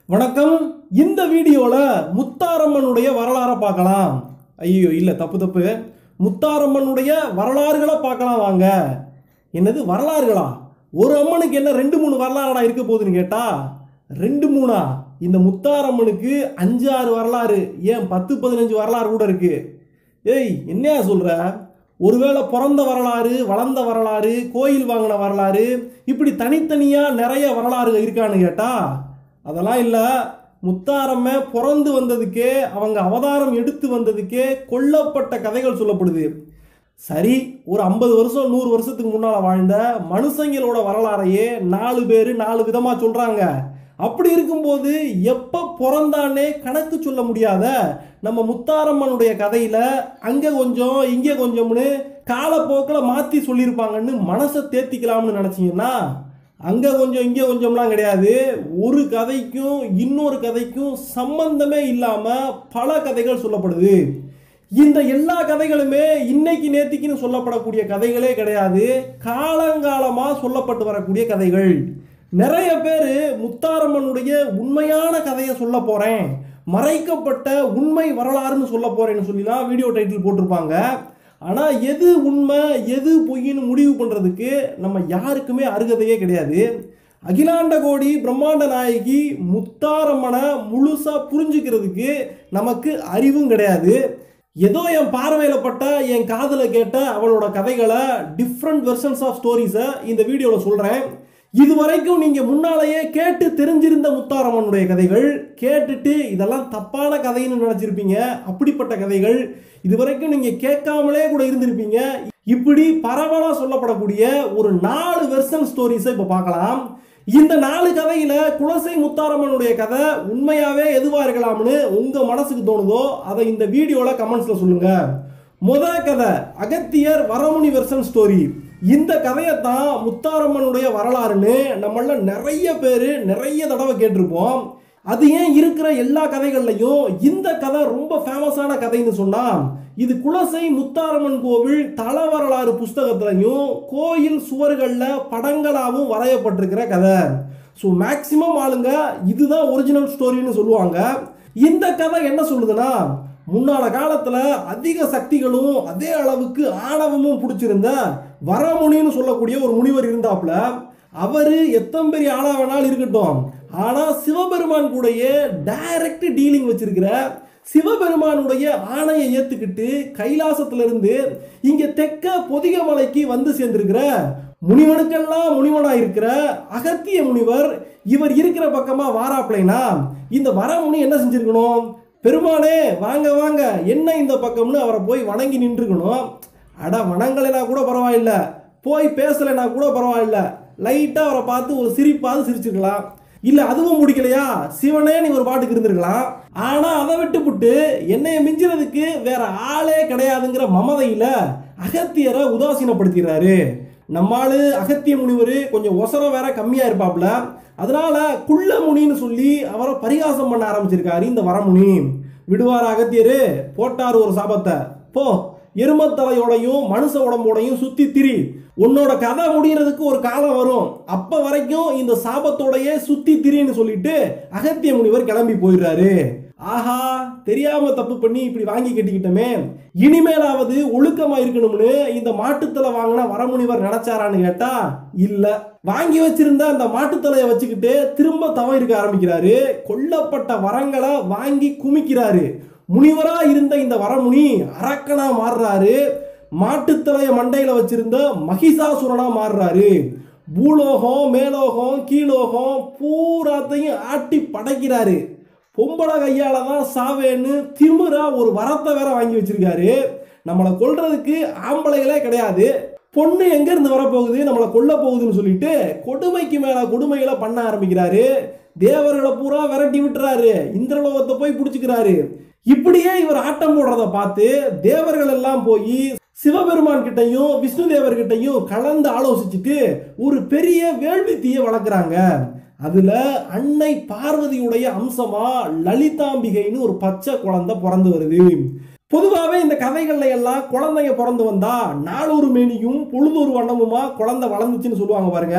வணக்கம் இந்த வீடியோவில் முத்தாரம்மனுடைய வரலாறை பார்க்கலாம் ஐயோ இல்லை தப்பு தப்பு முத்தாரம்மனுடைய வரலாறுகளை பார்க்கலாம் வாங்க என்னது வரலாறுகளா ஒரு அம்மனுக்கு என்ன ரெண்டு மூணு வரலாறுடா இருக்க போகுதுன்னு கேட்டா ரெண்டு மூணா இந்த முத்தாரம்மனுக்கு அஞ்சு ஆறு வரலாறு ஏன் பத்து பதினஞ்சு வரலாறு கூட இருக்கு ஏய் என்னையா சொல்ற ஒருவேளை பிறந்த வரலாறு வளர்ந்த வரலாறு கோயில் வாங்கின வரலாறு இப்படி தனித்தனியாக நிறைய வரலாறு இருக்கான்னு கேட்டா அதெல்லாம் இல்லை முத்தாரம்ம பிறந்து வந்ததுக்கே அவங்க அவதாரம் எடுத்து வந்ததுக்கே கொல்லப்பட்ட கதைகள் சொல்லப்படுது சரி ஒரு ஐம்பது வருஷம் நூறு வருஷத்துக்கு முன்னால் வாழ்ந்த மனுஷங்களோட வரலாறையே நாலு பேர் நாலு விதமாக சொல்கிறாங்க அப்படி இருக்கும்போது எப்போ பிறந்தானே கணக்கு சொல்ல முடியாத நம்ம முத்தாரம்மனுடைய கதையில் அங்கே கொஞ்சம் இங்கே கொஞ்சம்னு காலப்போக்கில் மாற்றி சொல்லியிருப்பாங்கன்னு மனசை தேத்திக்கலாம்னு நினச்சிங்கன்னா அங்கே கொஞ்சம் இங்கே கொஞ்சம்லாம் கிடையாது ஒரு கதைக்கும் இன்னொரு கதைக்கும் சம்பந்தமே இல்லாமல் பல கதைகள் சொல்லப்படுது இந்த எல்லா கதைகளுமே இன்னைக்கு நேத்திக்குன்னு சொல்லப்படக்கூடிய கதைகளே கிடையாது காலங்காலமாக சொல்லப்பட்டு வரக்கூடிய கதைகள் நிறைய பேர் முத்தாரம்மனுடைய உண்மையான கதையை சொல்ல போகிறேன் மறைக்கப்பட்ட உண்மை வரலாறுன்னு சொல்ல போகிறேன்னு சொல்லிலாம் வீடியோ டைட்டில் போட்டிருப்பாங்க ஆனால் எது உண்மை எது பொய்ன்னு முடிவு பண்ணுறதுக்கு நம்ம யாருக்குமே அருகதையே கிடையாது அகிலாண்ட கோடி பிரம்மாண்ட நாயகி முத்தாரம்மனை முழுசாக புரிஞ்சுக்கிறதுக்கு நமக்கு அறிவும் கிடையாது ஏதோ என் பார்வையில் பட்ட என் காதில் கேட்ட அவளோட கதைகளை டிஃப்ரெண்ட் வெர்ஷன்ஸ் ஆஃப் ஸ்டோரிஸை இந்த வீடியோவில் சொல்கிறேன் இது வரைக்கும் நீங்கள் முன்னாலேயே கேட்டு தெரிஞ்சிருந்த முத்தாரம்மனுடைய கதைகள் கேட்டுட்டு இதெல்லாம் தப்பான கதைன்னு நினச்சிருப்பீங்க அப்படிப்பட்ட கதைகள் இது வரைக்கும் நீங்கள் கேட்காமலே கூட இருந்திருப்பீங்க இப்படி பரவலாக சொல்லப்படக்கூடிய ஒரு நாலு வெர்ஷன் ஸ்டோரிஸை இப்போ பார்க்கலாம் இந்த நாலு கதையில குலசை முத்தாரம்மனுடைய கதை உண்மையாவே எதுவா இருக்கலாம்னு உங்க மனசுக்கு தோணுதோ அதை இந்த வீடியோல கமெண்ட்ஸ்ல சொல்லுங்க முத கதை அகத்தியர் வரமுனி வெர்சன் ஸ்டோரி இந்த கதையைத்தான் முத்தாரம்மனுடைய வரலாறுன்னு நம்மள நிறைய பேர் நிறைய தடவை கேட்டிருப்போம் அது ஏன் இருக்கிற எல்லா கதைகள்லையும் இந்த கதை ரொம்ப ஃபேமஸான கதைன்னு சொன்னா இது குலசை முத்தாரம்மன் கோவில் தல வரலாறு புஸ்தகத்திலையும் கோயில் சுவர்களில் படங்களாகவும் வரையப்பட்டிருக்கிற கதை ஸோ மேக்சிமம் ஆளுங்க இதுதான் ஒரிஜினல் ஸ்டோரின்னு சொல்லுவாங்க இந்த கதை என்ன சொல்லுதுன்னா முன்னால காலத்தில் அதிக சக்திகளும் அதே அளவுக்கு ஆணவமும் பிடிச்சிருந்த வரமுனின்னு சொல்லக்கூடிய ஒரு முனிவர் இருந்தாப்புல அவர் எத்தனை பெரிய ஆளா வேணாலும் இருக்கட்டும் ஆனால் சிவபெருமான் கூடயே டைரக்ட் டீலிங் வச்சிருக்கிற சிவபெருமானுடைய ஆணையை ஏத்துக்கிட்டு கைலாசத்திலிருந்து இங்க தெக்க பொதிக மலைக்கு வந்து சேர்ந்திருக்கிற முனிவனுக்கெல்லாம் முனிவனா இருக்கிற அகத்திய முனிவர் இவர் இருக்கிற பக்கமா வாராப்லைனா இந்த வரமுனி என்ன செஞ்சிருக்கணும் பெருமானே வாங்க வாங்க என்ன இந்த பக்கம்னு அவரை போய் வணங்கி நின்றுக்கணும் அட வணங்கலைனா கூட பரவாயில்ல போய் பேசலைனா கூட பரவாயில்ல லைட்டாக அவரை பார்த்து ஒரு சிரிப்பாவது சிரிச்சிருக்கலாம் இல்ல அதுவும் முடிக்கலையா சிவனே நீ ஒரு பாட்டுக்கு இருந்திருக்கலாம் ஆனா அதை விட்டுப்புட்டு என்னைய மிஞ்சுறதுக்கு வேற ஆளே கிடையாதுங்கிற மமதையில அகத்தியரை உதாசீனப்படுத்திடுறாரு நம்மாளு அகத்திய முனிவர் கொஞ்சம் ஒசரம் வேற கம்மியா இருப்பாப்ல அதனால குள்ள முனின்னு சொல்லி அவரை பரிகாசம் பண்ண ஆரம்பிச்சிருக்காரு இந்த வரமுனி விடுவார் அகத்தியரு போட்டார் ஒரு சாபத்தை போ எருமத்தலையோடையும் மனுஷ உடம்போடையும் சுத்தி திரி உன்னோட கதை முடிகிறதுக்கு ஒரு காலம் வரும் அப்ப வரைக்கும் இந்த சாபத்தோடையே சுத்தி திரின்னு சொல்லிட்டு அகத்திய முனிவர் கிளம்பி போயிடுறாரு ஆஹா தெரியாம தப்பு பண்ணி இப்படி வாங்கி கட்டிக்கிட்டோமே இனிமேலாவது ஒழுக்கமா இருக்கணும்னு இந்த மாட்டுத்தலை வாங்கின வரமுனிவர் நினைச்சாரான்னு கேட்டா இல்ல வாங்கி வச்சிருந்த அந்த மாட்டுத்தலையை வச்சுக்கிட்டு திரும்ப தவம் இருக்க ஆரம்பிக்கிறாரு கொல்லப்பட்ட வரங்களை வாங்கி குமிக்கிறாரு முனிவரா இருந்த இந்த வரமுனி அரக்கனா மாறுறாரு மாட்டுத்தலைய மண்டையில வச்சிருந்த மகிஷாசுரனா மாறுறாரு பூலோகம் மேலோகம் கீழோகம் பூராத்தையும் ஆட்டி படைக்கிறாரு பொம்பளை கையால தான் சாவேன்னு திமிரா ஒரு வரத்தை வேற வாங்கி வச்சிருக்காரு நம்மளை கொல்றதுக்கு ஆம்பளைகளே கிடையாது பொண்ணு எங்க இருந்து வரப்போகுது நம்மளை கொல்ல போகுதுன்னு சொல்லிட்டு கொடுமைக்கு மேல கொடுமைகளை பண்ண ஆரம்பிக்கிறாரு தேவர்களை பூரா விரட்டி விட்டுறாரு இந்திரலோகத்தை போய் பிடிச்சிக்கிறாரு இப்படியே இவர் ஆட்டம் போடுறத பார்த்து தேவர்கள் எல்லாம் போய் சிவபெருமான் கிட்டையும் விஷ்ணு தேவர்கிட்டையும் கலந்து ஆலோசிச்சுட்டு ஒரு பெரிய வேள்வி தீய வளர்க்குறாங்க அதுல அன்னை பார்வதியுடைய அம்சமா லலிதாம்பிகைன்னு ஒரு பச்சை குழந்தை பிறந்து வருது பொதுவாகவே இந்த கதைகள்ல எல்லாம் குழந்தைங்க பிறந்து வந்தா நாளொரு மேனியும் பொழுதொரு வண்ணமுமா குழந்தை வளர்ந்துச்சுன்னு சொல்லுவாங்க பாருங்க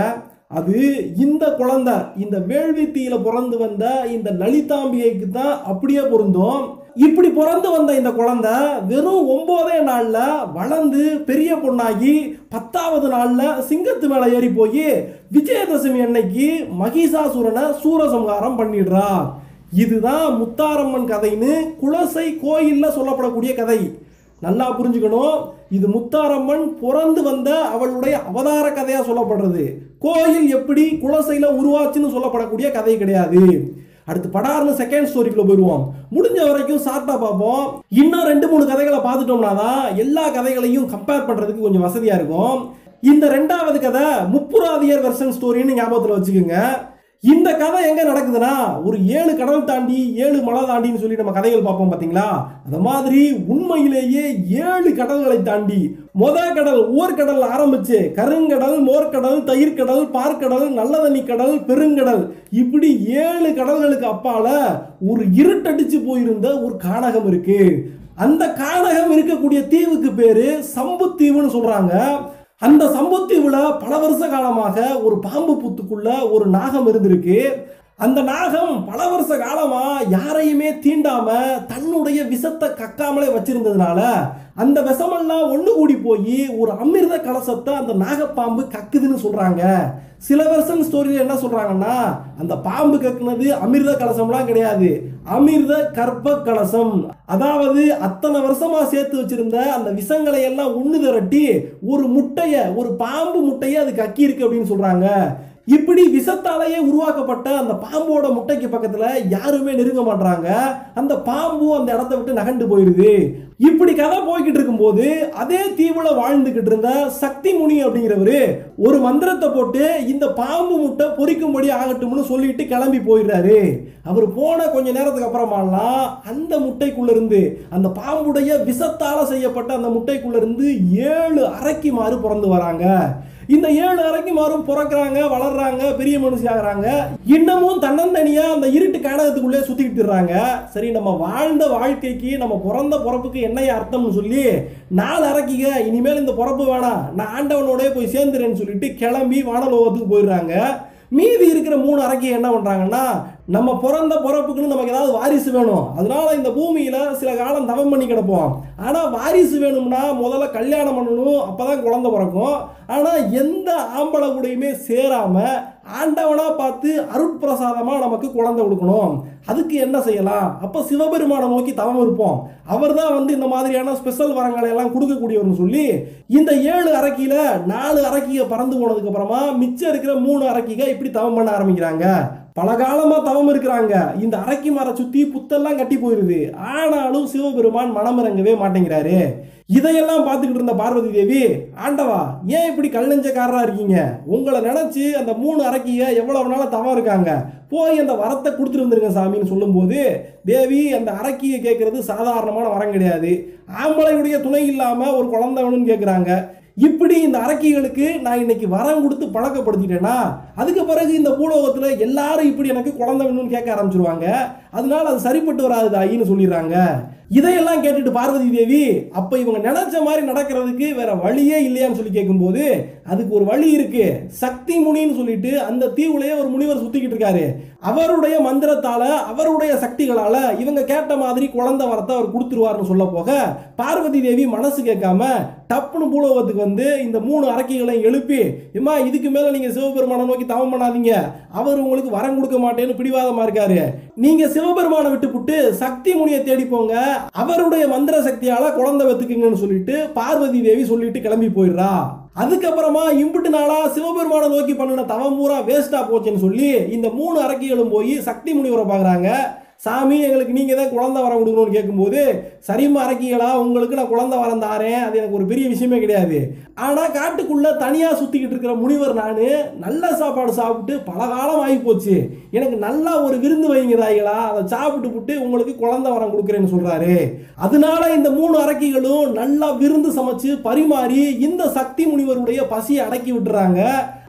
அது இந்த குழந்தை இந்த வேள்வி தீயில பிறந்து வந்த இந்த லலிதாம்பிகைக்கு தான் அப்படியே பொருந்தும் இப்படி பிறந்து வந்த இந்த குழந்தை வெறும் ஒன்பதே நாள்ல வளர்ந்து பெரிய பொண்ணாகி பத்தாவது நாள்ல சிங்கத்து மேல ஏறி போய் விஜயதசமி அன்னைக்கு மகிஷாசுரனை சூரசம்ஹாரம் பண்ணிடுறா இதுதான் முத்தாரம்மன் கதைன்னு குலசை கோயில்ல சொல்லப்படக்கூடிய கதை நல்லா புரிஞ்சுக்கணும் இது முத்தாரம்மன் பிறந்து வந்த அவளுடைய அவதார கதையா சொல்லப்படுறது கோயில் எப்படி குலசையில உருவாச்சுன்னு சொல்லப்படக்கூடிய கதை கிடையாது அடுத்து படார்னு செகண்ட் ஸ்டோரிக்குள்ள போயிடுவோம் முடிஞ்ச வரைக்கும் ஷார்ட்டா பார்ப்போம் இன்னும் ரெண்டு மூணு கதைகளை பார்த்துட்டோம்னா தான் எல்லா கதைகளையும் கம்பேர் பண்றதுக்கு கொஞ்சம் வசதியா இருக்கும் இந்த ரெண்டாவது கதை முப்புராதியர் வெர்ஷன் ஸ்டோரின்னு ஞாபகத்தில் வச்சுக்கோங்க இந்த கதை எங்க நடக்குதுன்னா ஒரு ஏழு கடல் தாண்டி ஏழு மலை தாண்டின்னு சொல்லி நம்ம கதைகள் பார்ப்போம் பாத்தீங்களா அந்த மாதிரி உண்மையிலேயே ஏழு கடல்களை தாண்டி முத கடல் ஓர்கடல் ஆரம்பிச்சு கருங்கடல் மோர்க்கடல் தயிர்கடல் பார்க்கடல் நல்ல தண்ணி கடல் பெருங்கடல் இப்படி ஏழு கடல்களுக்கு அப்பால ஒரு இருட்டடிச்சு போயிருந்த ஒரு கானகம் இருக்கு அந்த கானகம் இருக்கக்கூடிய தீவுக்கு பேரு சம்புத்தீவுன்னு சொல்றாங்க அந்த சம்புத்தீவுல பல வருஷ காலமாக ஒரு பாம்பு புத்துக்குள்ள ஒரு நாகம் இருந்திருக்கு அந்த நாகம் பல வருஷ காலமா யாரையுமே தீண்டாம தன்னுடைய விஷத்தை கக்காமலே வச்சிருந்ததுனால அந்த விஷமெல்லாம் ஒண்ணு கூடி போய் ஒரு அமிர்த கலசத்தை அந்த நாகப்பாம்பு கக்குதுன்னு சொல்றாங்க சில வருஷம் ஸ்டோரியில என்ன சொல்றாங்கன்னா அந்த பாம்பு கக்குனது அமிர்த கலசம்லாம் கிடையாது அமிர்த கற்ப கலசம் அதாவது அத்தனை வருஷமா சேர்த்து வச்சிருந்த அந்த விஷங்களை எல்லாம் ஒண்ணு திரட்டி ஒரு முட்டைய ஒரு பாம்பு முட்டையை அது கக்கி இருக்கு அப்படின்னு சொல்றாங்க இப்படி விஷத்தாலேயே உருவாக்கப்பட்ட அந்த பாம்போட முட்டைக்கு பக்கத்துல யாருமே நெருங்க மாட்டாங்க அந்த பாம்பும் அந்த இடத்த விட்டு நகண்டு போயிடுது இப்படி கதை போய்கிட்டு இருக்கும்போது அதே தீவுல வாழ்ந்துகிட்டு இருந்த சக்தி முனி அப்படிங்கிறவரு ஒரு மந்திரத்தை போட்டு இந்த பாம்பு முட்டை பொறிக்கும்படி ஆகட்டும்னு சொல்லிட்டு கிளம்பி போயிடுறாரு அவர் போன கொஞ்ச நேரத்துக்கு அப்புறமாலாம் அந்த முட்டைக்குள்ள இருந்து அந்த பாம்புடைய விஷத்தால செய்யப்பட்ட அந்த முட்டைக்குள்ள இருந்து ஏழு அரைக்கு மாறு பிறந்து வராங்க இந்த ஏழு அறைக்கு மாறும் பிறக்கிறாங்க வளர்றாங்க பெரிய மனுஷி ஆகுறாங்க இன்னமும் தன்னந்தனியா அந்த இருட்டு காடகத்துக்குள்ளே சுத்திக்கிட்டு இருக்காங்க சரி நம்ம வாழ்ந்த வாழ்க்கைக்கு நம்ம பிறந்த பிறப்புக்கு என்னைய அர்த்தம்னு சொல்லி நாலு அரைக்கிக இனிமேல் இந்த பிறப்பு வேணாம் நான் ஆண்டவனோடய போய் சேர்ந்துறேன்னு சொல்லிட்டு கிளம்பி வானலோகத்துக்கு போயிடுறாங்க மீதி இருக்கிற மூணு அறைக்கு என்ன பண்றாங்கன்னா நம்ம பிறந்த பிறப்புக்குன்னு நமக்கு ஏதாவது வாரிசு வேணும் அதனால இந்த பூமியில சில காலம் தவம் பண்ணி கிடப்போம் ஆனா வாரிசு வேணும்னா முதல்ல கல்யாணம் பண்ணணும் அப்பதான் குழந்தை பிறக்கும் ஆனா எந்த ஆம்பளை கூடயுமே சேராம ஆண்டவனா பார்த்து அருட்பிரசாதமா நமக்கு குழந்தை கொடுக்கணும் அதுக்கு என்ன செய்யலாம் அப்ப சிவபெருமானை நோக்கி தவம் இருப்போம் அவர் தான் வந்து இந்த மாதிரியான ஸ்பெஷல் வரங்களை எல்லாம் கொடுக்கக்கூடியவர்னு சொல்லி இந்த ஏழு அரக்கியில நாலு அரக்கிக பறந்து போனதுக்கு அப்புறமா மிச்சம் இருக்கிற மூணு அரக்கிக இப்படி தவம் பண்ண ஆரம்பிக்கிறாங்க பல காலமா தவம் இருக்கிறாங்க இந்த அரைக்கி மர சுத்தி புத்தெல்லாம் கட்டி போயிருது ஆனாலும் சிவபெருமான் மனமிறங்கவே மாட்டேங்கிறாரு இதையெல்லாம் பார்த்துக்கிட்டு இருந்த பார்வதி தேவி ஆண்டவா ஏன் இப்படி கல்லஞ்சக்காரரா இருக்கீங்க உங்களை நினைச்சு அந்த மூணு அரக்கிய எவ்வளவு நாளா தவம் இருக்காங்க போய் அந்த வரத்தை கொடுத்துட்டு வந்துருங்க சாமின்னு சொல்லும்போது தேவி அந்த அரக்கியை கேட்கறது சாதாரணமான வரம் கிடையாது ஆம்பளையுடைய துணை இல்லாம ஒரு குழந்தை வேணும்னு கேட்குறாங்க இப்படி இந்த அரக்கிகளுக்கு நான் இன்னைக்கு வரம் கொடுத்து பழக்கப்படுத்திட்டேன்னா அதுக்கு பிறகு இந்த பூலோகத்துல எல்லாரும் இப்படி எனக்கு குழந்தை வேணும்னு கேட்க ஆரம்பிச்சிருவாங்க அதனால அது சரிப்பட்டு வராது தாயின்னு சொல்லிடுறாங்க இதையெல்லாம் கேட்டுட்டு பார்வதி தேவி அப்ப இவங்க நினைச்ச மாதிரி நடக்கிறதுக்கு வேற வழியே இல்லையான்னு சொல்லி கேட்கும்போது அதுக்கு ஒரு வழி இருக்கு சக்தி முனின்னு சொல்லிட்டு அந்த தீவுலயே ஒரு முனிவர் சுத்திக்கிட்டு இருக்காரு அவருடைய மந்திரத்தால அவருடைய சக்திகளால இவங்க கேட்ட மாதிரி குழந்தை வரத்தை அவர் கொடுத்துருவாருன்னு சொல்ல போக பார்வதி தேவி மனசு கேட்காம டப்புன்னு பூலோகத்துக்கு வந்து இந்த மூணு அரக்கிகளையும் எழுப்பி இம்மா இதுக்கு மேல நீங்க சிவபெருமானை நோக்கி தவம் பண்ணாதீங்க அவர் உங்களுக்கு வரம் கொடுக்க மாட்டேன்னு பிடிவாதமா இருக்காரு நீங்க சிவபெருமானை விட்டு புட்டு சக்தி முனியை தேடி போங்க அவருடைய மந்திர சக்தியால குழந்தை வெத்துக்குங்கன்னு சொல்லிட்டு பார்வதி தேவி சொல்லிட்டு கிளம்பி போயிடுறா அதுக்கப்புறமா இம்புட்டு நாளா சிவபெருமானை நோக்கி பண்ணின தவம் பூரா வேஸ்டா போச்சுன்னு சொல்லி இந்த மூணு அரக்கிகளும் போய் சக்தி முனிவரை பார்க்குறாங்க சாமி எங்களுக்கு நீங்க தான் குழந்தை வரம் கொடுக்கணும்னு கேட்கும்போது சரிம்மா அரக்கிகளா உங்களுக்கு நான் குழந்தை வரம் தாரேன் அது எனக்கு ஒரு பெரிய விஷயமே கிடையாது ஆனா காட்டுக்குள்ள தனியா சுத்திக்கிட்டு இருக்கிற முனிவர் நானு நல்ல சாப்பாடு சாப்பிட்டு பல காலம் ஆகி போச்சு எனக்கு நல்லா ஒரு விருந்து வைங்க தாய்களா அதை சாப்பிட்டு புட்டு உங்களுக்கு குழந்தை வரம் கொடுக்குறேன்னு சொல்றாரு அதனால இந்த மூணு அரக்கிகளும் நல்லா விருந்து சமைச்சு பரிமாறி இந்த சக்தி முனிவருடைய பசியை அடக்கி விட்டுறாங்க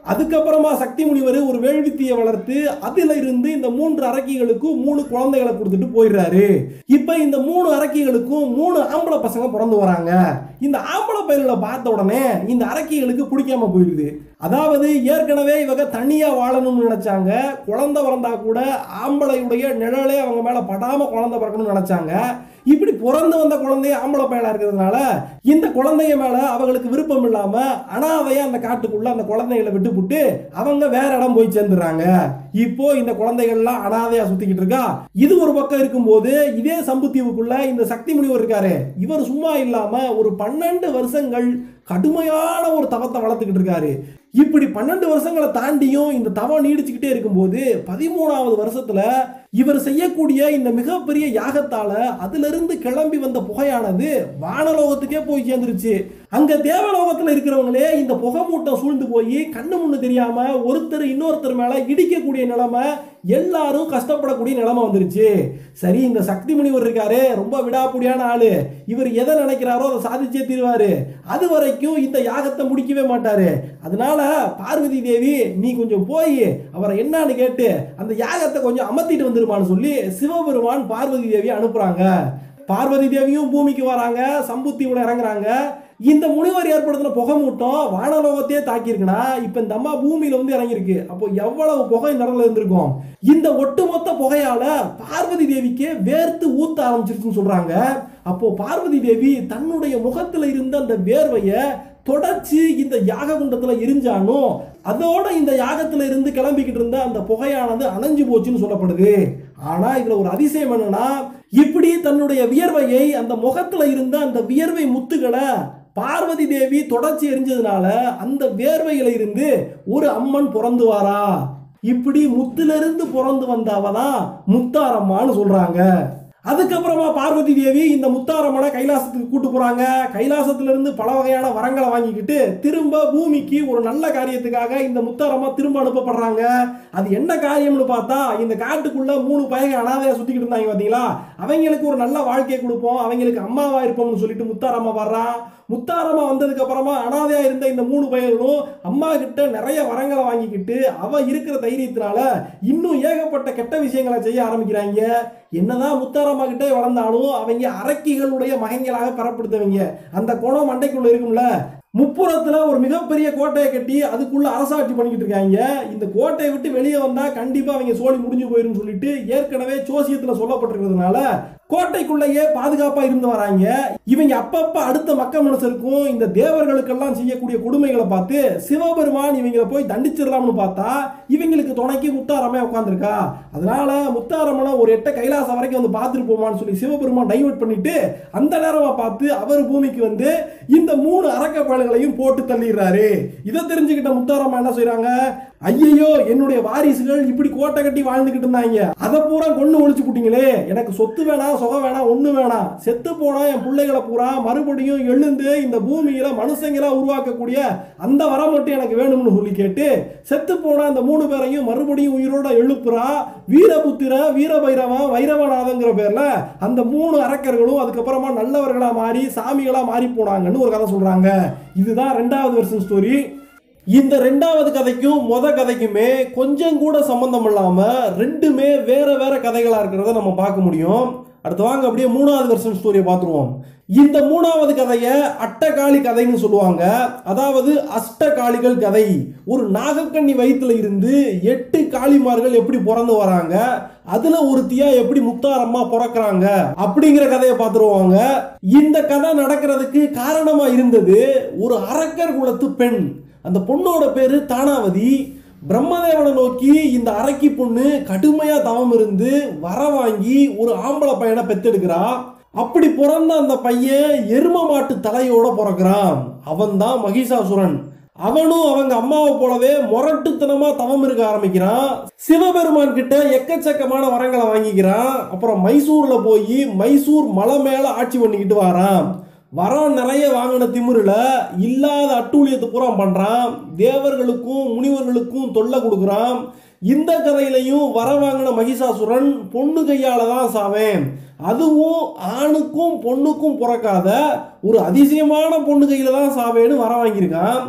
அதுக்கப்புறமா சக்தி முனிவர் ஒரு வேள்வித்தியை வளர்த்து அதுல இருந்து இந்த மூன்று அரக்கிகளுக்கும் மூணு குழந்தைகளை கொடுத்துட்டு போயிடுறாரு இப்ப இந்த மூணு அரக்கிகளுக்கும் மூணு ஆம்பளை பசங்க பிறந்து வராங்க இந்த ஆம்பளை பயிர்களை பார்த்த உடனே இந்த அரக்கிகளுக்கு பிடிக்காம போயிடுது அதாவது ஏற்கனவே இவங்க தனியா வாழணும்னு நினைச்சாங்க குழந்தை பிறந்தா கூட ஆம்பளையுடைய நிழலே அவங்க மேல படாம குழந்தை பிறக்கணும்னு நினைச்சாங்க இப்படி பிறந்து வந்த குழந்தைய ஆம்பளை பயலா இருக்கிறதுனால இந்த குழந்தைய மேல அவங்களுக்கு விருப்பம் இல்லாம அனாதையா அந்த காட்டுக்குள்ள அந்த குழந்தைகளை விட்டுப்புட்டு அவங்க வேற இடம் போய் சேர்ந்துடுறாங்க இப்போ இந்த குழந்தைகள்லாம் அனாதையா சுத்திக்கிட்டு இருக்கா இது ஒரு பக்கம் இருக்கும்போது இதே சம்புத்தீவுக்குள்ள இந்த சக்தி முனிவர் இருக்காரு இவர் சும்மா இல்லாம ஒரு பன்னெண்டு வருஷங்கள் கடுமையான ஒரு தவத்தை வளர்த்துக்கிட்டு இருக்காரு இப்படி பன்னெண்டு வருஷங்களை தாண்டியும் இந்த தவம் நீடிச்சுக்கிட்டே இருக்கும்போது பதிமூணாவது வருஷத்துல இவர் செய்யக்கூடிய இந்த மிகப்பெரிய யாகத்தால அதுல இருந்து கிளம்பி வந்த புகையானது வானலோகத்துக்கே போய் சேர்ந்துருச்சு அங்க தேவலோகத்துல இருக்கிறவங்களே இந்த புகை மூட்டம் சூழ்ந்து போய் கண்ணு முன்னு தெரியாம ஒருத்தர் இன்னொருத்தர் மேல இடிக்கக்கூடிய நிலைமை எல்லாரும் கஷ்டப்படக்கூடிய நிலைமை வந்துருச்சு சரி இந்த சக்தி முனிவர் இருக்காரு ரொம்ப விடாப்புடியான ஆளு இவர் எதை நினைக்கிறாரோ அதை சாதிச்சே தீருவாரு அது வரைக்கும் இந்த யாகத்தை முடிக்கவே மாட்டாரு அதனால பார்வதி தேவி நீ கொஞ்சம் போய் அவரை என்னன்னு கேட்டு அந்த யாகத்தை கொஞ்சம் அமர்த்திட்டு வந்துருமான்னு சொல்லி சிவபெருமான் பார்வதி தேவியை அனுப்புறாங்க பார்வதி தேவியும் பூமிக்கு வராங்க சம்புத்தியோட இறங்குறாங்க இந்த முனிவர் ஏற்படுத்தின புகை மூட்டம் வானலோகத்தையே தாக்கியிருக்குன்னா இப்ப இந்த அம்மா பூமியில வந்து இறங்கியிருக்கு அப்போ எவ்வளவு புகை இந்த இடத்துல இருந்திருக்கும் இந்த ஒட்டுமொத்த புகையால பார்வதி தேவிக்கு வேர்த்து ஊத்த ஆரம்பிச்சிருச்சுன்னு சொல்றாங்க அப்போ பார்வதி தேவி தன்னுடைய முகத்துல இருந்த அந்த வேர்வைய தொடர்ச்சி இந்த யாக குண்டத்துல எரிஞ்சானோ அதோட இந்த யாகத்துல இருந்து கிளம்பிக்கிட்டு இருந்த அந்த புகையானது அணைஞ்சு போச்சுன்னு சொல்லப்படுது ஆனா இதுல ஒரு அதிசயம் என்னன்னா இப்படி தன்னுடைய வியர்வையை அந்த முகத்துல இருந்த அந்த வியர்வை முத்துகளை பார்வதி தேவி தொடர்ச்சி எரிஞ்சதுனால அந்த வேர்வையில இருந்து ஒரு அம்மன் பிறந்து வாரா இப்படி முத்திலிருந்து பிறந்து வந்தவ தான் முத்தாரம்மான்னு சொல்றாங்க அதுக்கப்புறமா பார்வதி தேவி இந்த முத்தாரம்மனை கைலாசத்துக்கு கூட்டு போறாங்க கைலாசத்துல இருந்து பல வகையான வரங்களை வாங்கிக்கிட்டு திரும்ப பூமிக்கு ஒரு நல்ல காரியத்துக்காக இந்த முத்தாரம்மா திரும்ப அனுப்பப்படுறாங்க அது என்ன காரியம்னு பார்த்தா இந்த காட்டுக்குள்ள மூணு பயக அனாதையா சுத்திக்கிட்டு இருந்தாங்க பாத்தீங்களா அவங்களுக்கு ஒரு நல்ல வாழ்க்கையை கொடுப்போம் அவங்களுக்கு அம்மாவா இருப்போம்னு சொல்லிட்டு முத்தாரம்மா வர்றான் முத்தாரம்மா வந்ததுக்கு அப்புறமா அனாதையா இருந்த இந்த மூணு பையர்களும் அம்மா கிட்ட நிறைய வரங்களை வாங்கிக்கிட்டு அவ இருக்கிற தைரியத்தினால இன்னும் ஏகப்பட்ட கெட்ட விஷயங்களை செய்ய ஆரம்பிக்கிறாங்க என்னதான் முத்தாரம்மா கிட்டே வளர்ந்தாலும் அவங்க அரக்கிகளுடைய மகன்களாக பெறப்படுத்தவங்க அந்த குணம் மண்டைக்குள்ள இருக்கும்ல முப்புறத்துல ஒரு மிகப்பெரிய கோட்டையை கட்டி அதுக்குள்ள அரசாட்சி பண்ணிக்கிட்டு இருக்காங்க இந்த கோட்டையை விட்டு வெளியே வந்தா கண்டிப்பா அவங்க சோழி முடிஞ்சு போயிரும் சொல்லிட்டு ஏற்கனவே ஜோசியத்துல சொல்லப்பட்டிருக்கிறதுனால கோட்டைக்குள்ளேயே பாதுகாப்பா இருந்து வராங்க இவங்க அப்பப்ப அடுத்த மக்க மனுஷருக்கும் இந்த தேவர்களுக்கெல்லாம் செய்யக்கூடிய கொடுமைகளை பார்த்து சிவபெருமான் இவங்களை போய் தண்டிச்சிடலாம்னு பார்த்தா இவங்களுக்கு துணைக்கு முத்தாரமே உட்காந்துருக்கா அதனால முத்தாரம்மனை ஒரு எட்ட கைலாசம் வரைக்கும் வந்து பார்த்துட்டு போமான்னு சொல்லி சிவபெருமான் டைவர்ட் பண்ணிட்டு அந்த நேரமா பார்த்து அவர் பூமிக்கு வந்து இந்த மூணு அரக்கப்பயல்களையும் போட்டு தள்ளிடுறாரு இதை தெரிஞ்சுக்கிட்ட முத்தாரம்மா என்ன செய்றாங்க ஐயையோ என்னுடைய வாரிசுகள் இப்படி கோட்டை கட்டி வாழ்ந்துகிட்டு இருந்தாங்க அதை பூரா கொண்டு ஒழிச்சு போட்டீங்களே எனக்கு சொத்து வேணாம் சுகம் வேணாம் ஒண்ணு வேணாம் செத்து போனா என் பிள்ளைகளை பூரா மறுபடியும் எழுந்து இந்த பூமியில மனுஷங்களா உருவாக்கக்கூடிய அந்த வரம் மட்டும் எனக்கு வேணும்னு சொல்லி கேட்டு செத்து போன அந்த மூணு பேரையும் மறுபடியும் உயிரோட எழுப்புறா வீரபுத்திர வீரபைரவன் வைரவநாதங்கிற பேர்ல அந்த மூணு அரக்கர்களும் அதுக்கப்புறமா நல்லவர்களா மாறி சாமிகளா மாறி போனாங்கன்னு ஒரு கதை சொல்றாங்க இதுதான் ரெண்டாவது வெர்ஷன் ஸ்டோரி இந்த ரெண்டாவது கதைக்கும் மொத கதைக்குமே கொஞ்சம் கூட சம்பந்தம் இல்லாம ரெண்டுமே வேற வேற கதைகளா இருக்கிறத நம்ம பார்க்க முடியும் அடுத்து வாங்க அப்படியே மூணாவது வெர்ஷன் ஸ்டோரியை பார்த்துருவோம் இந்த மூணாவது கதையை அட்டகாளி கதைன்னு சொல்லுவாங்க அதாவது அஷ்டகாளிகள் கதை ஒரு நாகக்கண்ணி வயிற்றுல இருந்து எட்டு காளிமார்கள் எப்படி பிறந்து வராங்க அதுல ஒருத்தியா எப்படி முத்தாரம்மா பிறக்கிறாங்க அப்படிங்கிற கதையை பார்த்துருவாங்க இந்த கதை நடக்கிறதுக்கு காரணமா இருந்தது ஒரு அரக்கர் குலத்து பெண் அந்த பொண்ணோட பேரு தானாவதி பிரம்மதேவனை நோக்கி இந்த அரக்கி பொண்ணு கடுமையா தவம் இருந்து வர வாங்கி ஒரு ஆம்பளை பையனை பெத்தெடுக்கிறா அப்படி பிறந்த அந்த பையன் எரும மாட்டு தலையோட பிறக்கிறான் அவன் தான் மகிஷாசுரன் அவனும் அவங்க அம்மாவை போலவே முரட்டுத்தனமா தவம் இருக்க ஆரம்பிக்கிறான் சிவபெருமான் கிட்ட எக்கச்சக்கமான வரங்களை வாங்கிக்கிறான் அப்புறம் மைசூர்ல போய் மைசூர் மலை மேல ஆட்சி பண்ணிக்கிட்டு வரான் வரம் நிறைய வாங்கின திமிருல இல்லாத அட்டூழியத்தை பூரா பண்றான் தேவர்களுக்கும் முனிவர்களுக்கும் தொல்லை கொடுக்குறான் இந்த கதையிலையும் வர வாங்கின மகிஷாசுரன் பொண்ணு கையால தான் சாவேன் அதுவும் ஆணுக்கும் பொண்ணுக்கும் பிறக்காத ஒரு அதிசயமான பொண்ணு கையில தான் சாவேன்னு வர வாங்கியிருக்கான்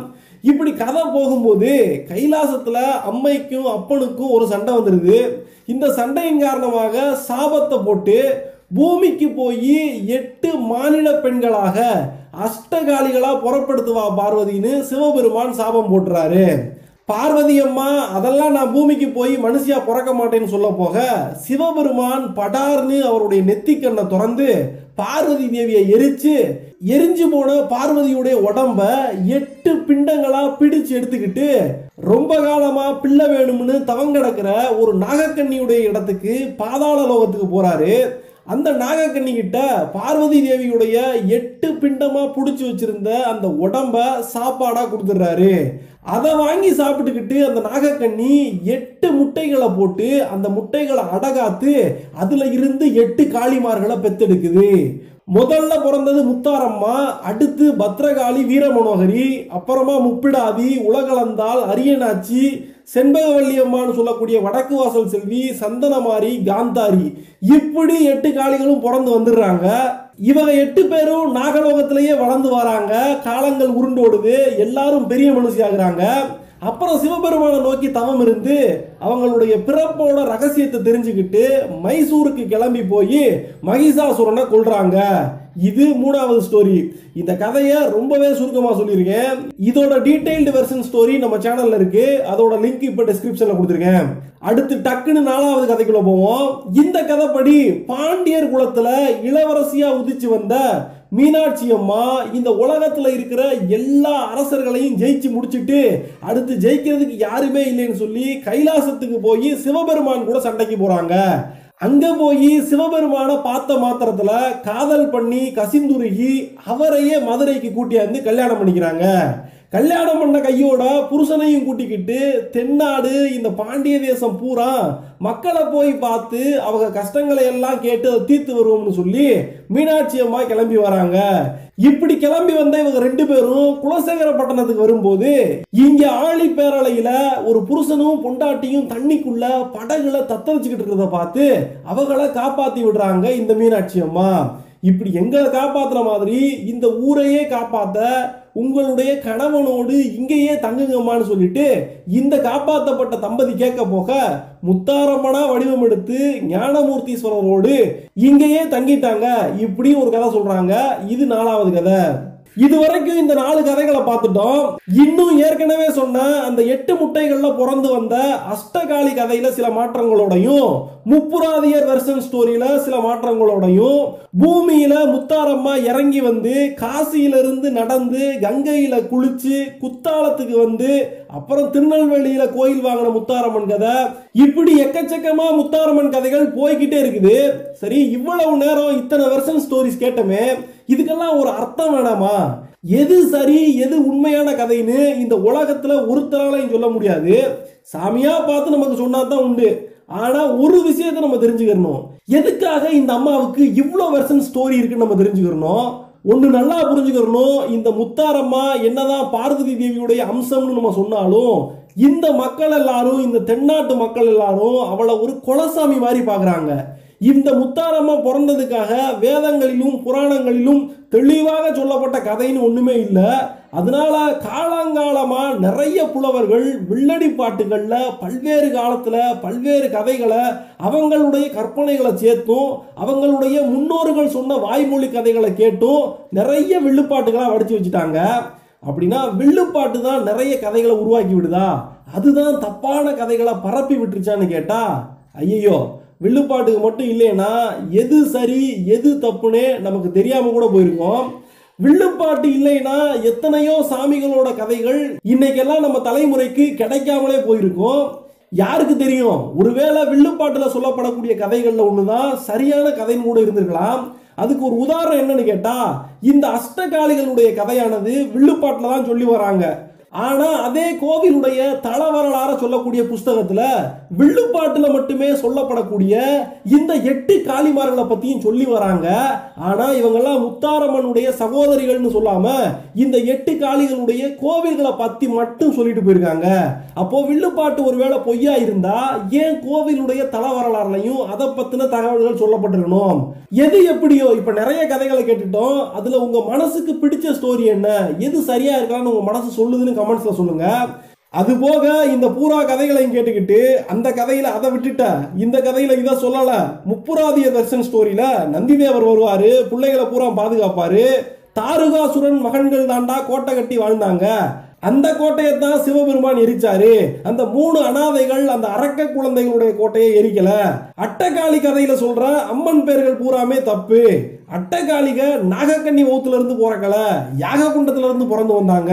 இப்படி கதை போகும்போது கைலாசத்துல அம்மைக்கும் அப்பனுக்கும் ஒரு சண்டை வந்துடுது இந்த சண்டையின் காரணமாக சாபத்தை போட்டு பூமிக்கு போய் எட்டு மாநில பெண்களாக அஷ்டகாலிகளா புறப்படுத்துவா பார்வதின்னு சிவபெருமான் சாபம் போட்டுறாரு பார்வதி அம்மா அதெல்லாம் நான் பூமிக்கு போய் மனுஷியா பிறக்க மாட்டேன்னு சொல்ல போக சிவபெருமான் படார்னு அவருடைய நெத்திக்கண்ணை திறந்து பார்வதி தேவியை எரிச்சு எரிஞ்சு போன பார்வதியுடைய உடம்ப எட்டு பிண்டங்களா பிடிச்சு எடுத்துக்கிட்டு ரொம்ப காலமா பிள்ளை வேணும்னு தவங்கடக்கிற ஒரு நாகக்கண்ணியுடைய இடத்துக்கு பாதாள லோகத்துக்கு போறாரு அந்த நாகக்கண்ணி கிட்ட பார்வதி தேவியுடைய எட்டு பிண்டமா புடிச்சு வச்சிருந்த அந்த உடம்ப சாப்பாடா கொடுத்துடுறாரு அதை வாங்கி சாப்பிட்டுக்கிட்டு அந்த நாகக்கண்ணி எட்டு முட்டைகளை போட்டு அந்த முட்டைகளை அடகாத்து அதுல இருந்து எட்டு காளிமார்களை பெத்தெடுக்குது முதல்ல பிறந்தது முத்தாரம்மா அடுத்து பத்ரகாளி வீரமனோகரி அப்புறமா முப்பிடாதி உலகளந்தாள் அரியனாச்சி செண்பகவல்லி அம்மான்னு சொல்லக்கூடிய வடக்கு வாசல் செல்வி சந்தனமாரி காந்தாரி இப்படி எட்டு காளிகளும் பிறந்து வந்துடுறாங்க இவங்க எட்டு பேரும் நாகலோகத்திலேயே வளர்ந்து வராங்க காலங்கள் உருண்டோடுது எல்லாரும் பெரிய மனுஷி ஆகுறாங்க அப்புறம் சிவபெருமானை நோக்கி தவம் இருந்து அவங்களுடைய பிறப்போட ரகசியத்தை தெரிஞ்சுக்கிட்டு மைசூருக்கு கிளம்பி போய் மகிஷாசுரனை கொல்றாங்க இது மூணாவது ஸ்டோரி இந்த கதையை ரொம்பவே சுருக்கமாக சொல்லியிருக்கேன் இதோட டீடைல்டு வெர்ஷன் ஸ்டோரி நம்ம சேனல்ல இருக்கு அதோட லிங்க் இப்போ டிஸ்கிரிப்ஷன்ல கொடுத்துருக்கேன் அடுத்து டக்குன்னு நாலாவது கதைக்குள்ள போவோம் இந்த கதைப்படி பாண்டியர் குலத்துல இளவரசியா உதிச்சு வந்த மீனாட்சி அம்மா இந்த உலகத்துல இருக்கிற எல்லா அரசர்களையும் ஜெயிச்சு முடிச்சிட்டு அடுத்து ஜெயிக்கிறதுக்கு யாருமே இல்லைன்னு சொல்லி கைலாசத்துக்கு போய் சிவபெருமான் கூட சண்டைக்கு போறாங்க அங்க போய் சிவபெருமான பார்த்த மாத்திரத்துல காதல் பண்ணி கசிந்துருகி அவரையே மதுரைக்கு கூட்டியாந்து கல்யாணம் பண்ணிக்கிறாங்க கல்யாணம் பண்ண கையோட புருஷனையும் கூட்டிக்கிட்டு தென்னாடு இந்த பாண்டிய தேசம் பூரா மக்களை போய் பார்த்து அவங்க கஷ்டங்களை எல்லாம் கேட்டு அதை தீர்த்து வருவோம்னு சொல்லி மீனாட்சி அம்மா கிளம்பி வராங்க இப்படி கிளம்பி வந்த இவங்க ரெண்டு பேரும் குலசேகர பட்டணத்துக்கு வரும்போது இங்க ஆழி பேரலையில ஒரு புருஷனும் பொண்டாட்டியும் தண்ணிக்குள்ள படகுல தத்தளிச்சுக்கிட்டு இருக்கிறத பார்த்து அவங்கள காப்பாத்தி விடுறாங்க இந்த மீனாட்சி அம்மா இப்படி எங்களை காப்பாத்துற மாதிரி இந்த ஊரையே காப்பாத்த உங்களுடைய கணவனோடு இங்கேயே தங்குங்கம்மான்னு சொல்லிட்டு இந்த காப்பாற்றப்பட்ட தம்பதி கேட்க போக முத்தாரம்மனா வடிவம் எடுத்து ஞானமூர்த்தீஸ்வரரோடு இங்கேயே தங்கிட்டாங்க இப்படி ஒரு கதை சொல்றாங்க இது நாலாவது கதை இது வரைக்கும் இந்த நாலு கதைகளை பார்த்துட்டோம் இன்னும் ஏற்கனவே சொன்ன அந்த எட்டு முட்டைகள்ல பிறந்து வந்த அஷ்டகாளி கதையில சில மாற்றங்களோடையும் முப்புராதியர் வெர்சன் ஸ்டோரியில சில மாற்றங்களோடையும் பூமியில முத்தாரம்மா இறங்கி வந்து காசியில இருந்து நடந்து கங்கையில குளிச்சு குத்தாலத்துக்கு வந்து அப்புறம் திருநெல்வேலியில கோயில் வாங்கின முத்தாரம்மன் கதை இப்படி எக்கச்சக்கமா முத்தாரம்மன் கதைகள் போய்கிட்டே இருக்குது சரி இவ்வளவு நேரம் இத்தனை வெர்சன் ஸ்டோரிஸ் கேட்டோமே இதுக்கெல்லாம் ஒரு அர்த்தம் வேணாமா எது சரி எது உண்மையான கதைன்னு இந்த உலகத்துல ஒருத்தராலையும் சொல்ல முடியாது சாமியா பார்த்து நமக்கு சொன்னா தான் உண்டு ஆனா ஒரு விஷயத்தை நம்ம தெரிஞ்சுக்கணும் எதுக்காக இந்த அம்மாவுக்கு இவ்வளோ வெர்சன் ஸ்டோரி இருக்குன்னு நம்ம தெரிஞ்சுக்கிறணும் ஒன்று நல்லா புரிஞ்சுக்கிறணும் இந்த முத்தாரம்மா என்னதான் பார்வதி தேவியுடைய அம்சம்னு நம்ம சொன்னாலும் இந்த மக்கள் எல்லாரும் இந்த தென்னாட்டு மக்கள் எல்லாரும் அவளை ஒரு குலசாமி மாதிரி பார்க்குறாங்க இந்த முத்தாரம்மா பிறந்ததுக்காக வேதங்களிலும் புராணங்களிலும் தெளிவாக சொல்லப்பட்ட கதைன்னு ஒண்ணுமே இல்லை அதனால காலங்காலமா நிறைய புலவர்கள் வில்லடி பாட்டுகள்ல பல்வேறு காலத்துல பல்வேறு கதைகளை அவங்களுடைய கற்பனைகளை சேர்த்தும் அவங்களுடைய முன்னோர்கள் சொன்ன வாய்மொழி கதைகளை கேட்டும் நிறைய வில்லுப்பாட்டுகளை வடிச்சு வச்சுட்டாங்க அப்படின்னா வில்லுப்பாட்டு தான் நிறைய கதைகளை உருவாக்கி விடுதா அதுதான் தப்பான கதைகளை பரப்பி விட்டுருச்சான்னு கேட்டா ஐயோ வில்லுப்பாட்டுக்கு மட்டும் இல்லைன்னா எது சரி எது தப்புனே நமக்கு தெரியாம கூட போயிருக்கோம் வில்லுப்பாட்டு இல்லைன்னா எத்தனையோ சாமிகளோட கதைகள் இன்னைக்கெல்லாம் நம்ம தலைமுறைக்கு கிடைக்காமலே போயிருக்கும் யாருக்கு தெரியும் ஒருவேளை வில்லுப்பாட்டுல சொல்லப்படக்கூடிய கதைகள்ல ஒண்ணுதான் சரியான கதைன்னு கூட இருந்திருக்கலாம் அதுக்கு ஒரு உதாரணம் என்னன்னு கேட்டா இந்த அஷ்டகாளிகளுடைய கதையானது வில்லுப்பாட்டுல தான் சொல்லி வராங்க ஆனா அதே கோவிலுடைய தல வரலாற சொல்லக்கூடிய புஸ்தகத்துல வில்லுப்பாட்டுல மட்டுமே சொல்லப்படக்கூடிய இந்த எட்டு காளிமார்களை பத்தியும் சொல்லி வராங்க ஆனா இவங்கெல்லாம் முத்தாரம்மனுடைய சகோதரிகள்னு சொல்லாம இந்த எட்டு காளிகளுடைய கோவில்களை பத்தி மட்டும் சொல்லிட்டு போயிருக்காங்க அப்போ வில்லுப்பாட்டு ஒருவேளை பொய்யா இருந்தா ஏன் கோவிலுடைய தல வரலாறுலையும் அதை பத்தின தகவல்கள் சொல்லப்பட்டிருக்கணும் எது எப்படியோ இப்ப நிறைய கதைகளை கேட்டுட்டோம் அதுல உங்க மனசுக்கு பிடிச்ச ஸ்டோரி என்ன எது சரியா இருக்கலாம்னு உங்க மனசு சொல்லுதுன்னு கமெண்ட்ஸ்ல சொல்லுங்க அது போக இந்த பூரா கதைகளையும் கேட்டுக்கிட்டு அந்த கதையில அதை விட்டுட்ட இந்த கதையில இதை சொல்லல முப்புராதிய தர்சன் ஸ்டோரியில நந்திதேவர் வருவாரு பிள்ளைகளை பூரா பாதுகாப்பாரு தாருகாசுரன் மகன்கள் தாண்டா கோட்டை கட்டி வாழ்ந்தாங்க அந்த கோட்டையை தான் சிவபெருமான் எரிச்சாரு அந்த மூணு அனாதைகள் அந்த அரக்க குழந்தைகளுடைய கோட்டையை எரிக்கல அட்டகாளி கதையில சொல்ற அம்மன் பேர்கள் பூராமே தப்பு அட்டகாளிக நாகக்கன்னி வௌத்துல இருந்து பிறக்கல யாக குண்டத்துல இருந்து பிறந்து வந்தாங்க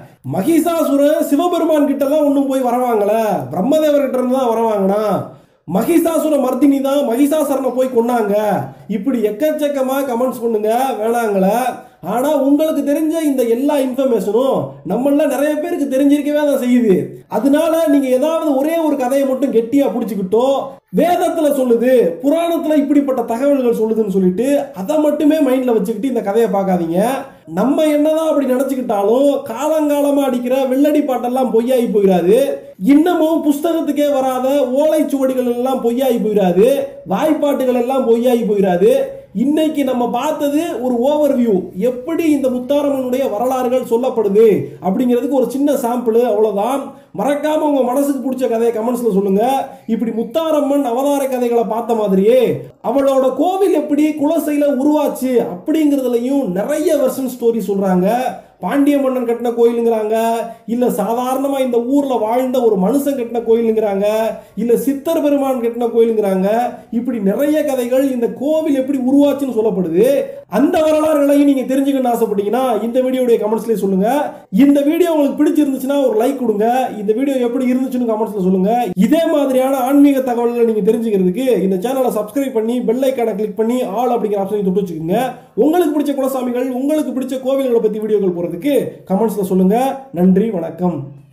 மகிஷாசுரன் சிவபெருமான் கிட்ட எல்லாம் ஒன்றும் போய் வரவாங்கல பிரம்மதேவர் கிட்ட இருந்து தான் வரவாங்கனா மகிஷாசுர மர்தினி தான் மகிஷாசுரனை போய் கொன்னாங்க இப்படி எக்கச்சக்கமா கமெண்ட்ஸ் பண்ணுங்க வேணாங்கள ஆனா உங்களுக்கு தெரிஞ்ச இந்த எல்லா இன்ஃபர்மேஷனும் நம்மள நிறைய பேருக்கு தெரிஞ்சிருக்கவே தான் செய்யுது அதனால நீங்க ஏதாவது ஒரே ஒரு கதையை மட்டும் கெட்டியா பிடிச்சிக்கிட்டோ வேதத்துல சொல்லுது புராணத்துல இப்படிப்பட்ட தகவல்கள் சொல்லுதுன்னு சொல்லிட்டு அதை மட்டுமே மைண்ட்ல வச்சுக்கிட்டு இந்த கதையை பார்க்காதீங்க நம்ம என்னதான் அப்படி நினைச்சுக்கிட்டாலும் காலங்காலமா அடிக்கிற வெள்ளடி பாட்டெல்லாம் பொய்யாகி போயிடாது இன்னமும் புஸ்தகத்துக்கே வராத ஓலைச்சுவடிகள் எல்லாம் பொய்யாகி போயிடாது வாய்ப்பாட்டுகள் எல்லாம் பொய்யாகி போயிடாது இன்னைக்கு நம்ம பார்த்தது ஒரு ஓவர் வியூ எப்படி இந்த முத்தாரம்மனுடைய வரலாறுகள் சொல்லப்படுது அப்படிங்கிறதுக்கு ஒரு சின்ன சாம்பிள் அவ்வளவுதான் மறக்காம உங்க மனசுக்கு பிடிச்ச கதையை கமெண்ட்ஸ்ல சொல்லுங்க இப்படி முத்தாரம்மன் அவதார கதைகளை பார்த்த மாதிரியே அவளோட கோவில் எப்படி குலசையில உருவாச்சு அப்படிங்கிறதுலையும் நிறைய வெர்ஷன் ஸ்டோரி சொல்றாங்க பாண்டிய மன்னன் கட்டின கோயிலுங்கிறாங்க இல்ல சாதாரணமா இந்த ஊர்ல வாழ்ந்த ஒரு மனுஷன் கட்டின கோயிலுங்கிறாங்க இல்ல சித்தர் பெருமான் கட்டின கோயிலுங்கிறாங்க இப்படி நிறைய கதைகள் இந்த கோவில் எப்படி உருவாச்சுன்னு சொல்லப்படுது அந்த வரலாறுகளையும் நீங்க தெரிஞ்சுக்கணும்னு ஆசைப்பட்டீங்கன்னா இந்த வீடியோடைய கமெண்ட்ஸ்லயே சொல்லுங்க இந்த வீடியோ உங்களுக்கு பிடிச்சிருந்துச்சுன்னா ஒரு லைக் கொடுங்க இந்த வீடியோ எப்படி இருந்துச்சுன்னு கமெண்ட்ஸ்ல சொல்லுங்க இதே மாதிரியான ஆன்மீக தகவல்களை நீங்க தெரிஞ்சுக்கிறதுக்கு இந்த சேனலை சப்ஸ்கிரைப் பண்ணி பெல் ஐக்கானை கிளிக் பண்ணி ஆல் அப்படிங்கிற ஆப்ஷனை தொட்டு வச்சுக்கோங்க உங்களுக்கு பிடிச்ச குலசாமிகள் உங்களுக்கு பிடிச்ச கோவில்களை பத்தி வீடியோக்கள் போறதுக்கு கமெண்ட்ஸ்ல சொல்லுங்க நன்றி வணக்கம்